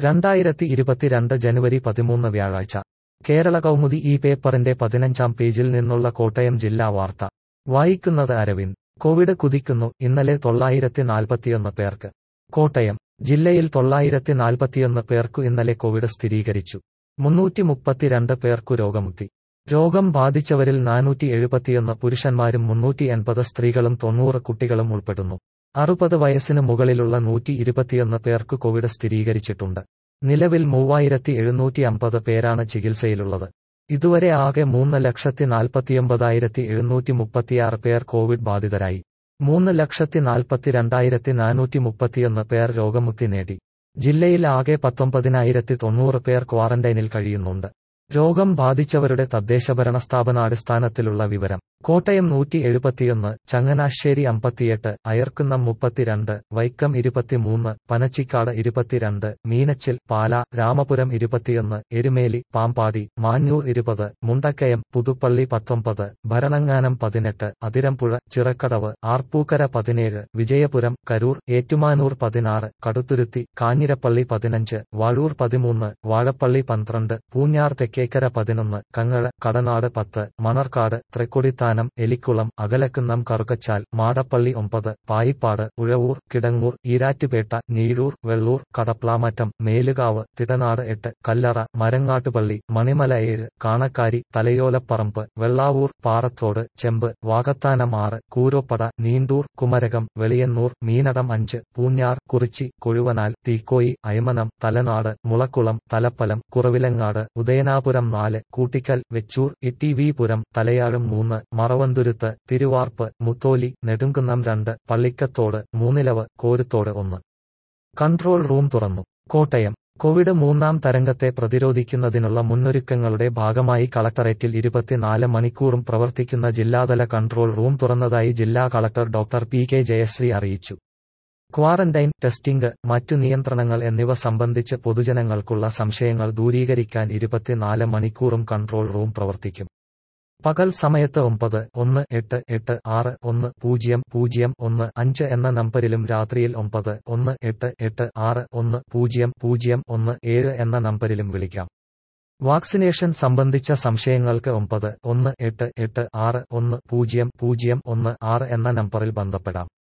രണ്ടായിരത്തി ഇരുപത്തിരണ്ട് ജനുവരി പതിമൂന്ന് വ്യാഴാഴ്ച കേരള കൗമുദി ഈ പേപ്പറിന്റെ പതിനഞ്ചാം പേജിൽ നിന്നുള്ള കോട്ടയം ജില്ലാ വാർത്ത വായിക്കുന്നത് അരവിന്ദ് കോവിഡ് കുതിക്കുന്നു ഇന്നലെ തൊള്ളായിരത്തി നാൽപ്പത്തിയൊന്ന് പേർക്ക് കോട്ടയം ജില്ലയിൽ തൊള്ളായിരത്തി നാൽപ്പത്തിയൊന്ന് പേർക്കു ഇന്നലെ കോവിഡ് സ്ഥിരീകരിച്ചു മുന്നൂറ്റി മുപ്പത്തിരണ്ട് പേർക്കു രോഗമുക്തി രോഗം ബാധിച്ചവരിൽ നാനൂറ്റി എഴുപത്തിയൊന്ന് പുരുഷന്മാരും മുന്നൂറ്റി എൺപത് സ്ത്രീകളും തൊണ്ണൂറ് കുട്ടികളും ഉൾപ്പെടുന്നു അറുപത് വയസ്സിന് മുകളിലുള്ള നൂറ്റി ഇരുപത്തിയൊന്ന് പേർക്ക് കോവിഡ് സ്ഥിരീകരിച്ചിട്ടുണ്ട് നിലവിൽ മൂവായിരത്തി എഴുന്നൂറ്റി അമ്പത് പേരാണ് ചികിത്സയിലുള്ളത് ഇതുവരെ ആകെ മൂന്ന് ലക്ഷത്തി നാൽപ്പത്തിയൊമ്പതായിരത്തി എഴുന്നൂറ്റി മുപ്പത്തിയാറ് പേർ കോവിഡ് ബാധിതരായി മൂന്ന് ലക്ഷത്തി നാൽപ്പത്തിരണ്ടായിരത്തി നാനൂറ്റി മുപ്പത്തിയൊന്ന് പേർ രോഗമുക്തി നേടി ജില്ലയിൽ ആകെ പത്തൊമ്പതിനായിരത്തി തൊണ്ണൂറ് പേർ ക്വാറന്റൈനിൽ കഴിയുന്നുണ്ട് രോഗം ബാധിച്ചവരുടെ തദ്ദേശഭരണ സ്ഥാപനാടിസ്ഥാനത്തിലുള്ള വിവരം കോട്ടയം നൂറ്റി എഴുപത്തിയൊന്ന് ചങ്ങനാശ്ശേരി അമ്പത്തിയെട്ട് അയർക്കുന്നം മുപ്പത്തിരണ്ട് വൈക്കം ഇരുപത്തിമൂന്ന് പനച്ചിക്കാട് ഇരുപത്തിരണ്ട് മീനച്ചിൽ പാല രാമപുരം ഇരുപത്തിയൊന്ന് എരുമേലി പാമ്പാടി മാഞ്ഞൂർ ഇരുപത് മുണ്ടക്കയം പുതുപ്പള്ളി പത്തൊമ്പത് ഭരണങ്ങാനം പതിനെട്ട് അതിരമ്പുഴ ചിറക്കടവ് ആർപ്പൂക്കര പതിനേഴ് വിജയപുരം കരൂർ ഏറ്റുമാനൂർ പതിനാറ് കടുത്തുരുത്തി കാഞ്ഞിരപ്പള്ളി പതിനഞ്ച് വാഴൂർ പതിമൂന്ന് വാഴപ്പള്ളി പന്ത്രണ്ട് പൂഞ്ഞാർ തെക്കേക്കര പതിനൊന്ന് കങ്ങഴ കടനാട് പത്ത് മണർക്കാട് തൃക്കൊടിത്താനം എലിക്കുളം അകലക്കുന്നം കറുകച്ചാൽ മാടപ്പള്ളി ഒമ്പത് പായിപ്പാട് ഉഴവൂർ കിടങ്ങൂർ ഈരാറ്റുപേട്ട നീഴൂർ വെള്ളൂർ കടപ്ലാമറ്റം മേലുകാവ് തിടനാട് എട്ട് കല്ലറ മരങ്ങാട്ടുപള്ളി മണിമല ഏഴ് കാണക്കാരി തലയോലപ്പറമ്പ് വെള്ളാവൂർ പാറത്തോട് ചെമ്പ് വാകത്താനം ആറ് കൂരോപ്പട നീണ്ടൂർ കുമരകം വെളിയന്നൂർ മീനടം അഞ്ച് പൂഞ്ഞാർ കുറിച്ചി കൊഴുവനാൽ തീക്കോയി അയമനം തലനാട് മുളക്കുളം തലപ്പലം കുറവിലങ്ങാട് ഉദയനാപുരം നാല് കൂട്ടിക്കൽ വെച്ചൂർ ഇട്ടിവിപുരം തലയാഴും മൂന്ന് മറവന്തുരുത്ത് തിരുവാർപ്പ് മുത്തോലി നെടുങ്കുന്നം രണ്ട് പള്ളിക്കത്തോട് മൂന്നിലവ് കോരുത്തോട് ഒന്ന് കൺട്രോൾ റൂം തുറന്നു കോട്ടയം കോവിഡ് മൂന്നാം തരംഗത്തെ പ്രതിരോധിക്കുന്നതിനുള്ള മുന്നൊരുക്കങ്ങളുടെ ഭാഗമായി കളക്ടറേറ്റിൽ ഇരുപത്തിനാല് മണിക്കൂറും പ്രവർത്തിക്കുന്ന ജില്ലാതല കൺട്രോൾ റൂം തുറന്നതായി ജില്ലാ collector doctor P K Jayasree അറിയിച്ചു ക്വാറന്റൈൻ ടെസ്റ്റിംഗ് മറ്റു നിയന്ത്രണങ്ങൾ എന്നിവ സംബന്ധിച്ച് പൊതുജനങ്ങൾക്കുള്ള സംശയങ്ങൾ ദൂരീകരിക്കാൻ ഇരുപത്തിനാല് മണിക്കൂറും കൺട്രോൾ റൂം പ്രവർത്തിക്കും പകൽ സമയത്ത് ഒമ്പത് ഒന്ന് എട്ട് എട്ട് ആറ് ഒന്ന് പൂജ്യം പൂജ്യം ഒന്ന് അഞ്ച് എന്ന നമ്പരിലും രാത്രിയിൽ ഒമ്പത് ഒന്ന് എട്ട് എട്ട് ആറ് ഒന്ന് പൂജ്യം പൂജ്യം ഒന്ന് ഏഴ് എന്ന നമ്പരിലും വിളിക്കാം വാക്സിനേഷൻ സംബന്ധിച്ച സംശയങ്ങൾക്ക് ഒമ്പത് ഒന്ന് എട്ട് എട്ട് ആറ് ഒന്ന് പൂജ്യം പൂജ്യം ഒന്ന് ആറ് എന്ന നമ്പറിൽ ബന്ധപ്പെടാം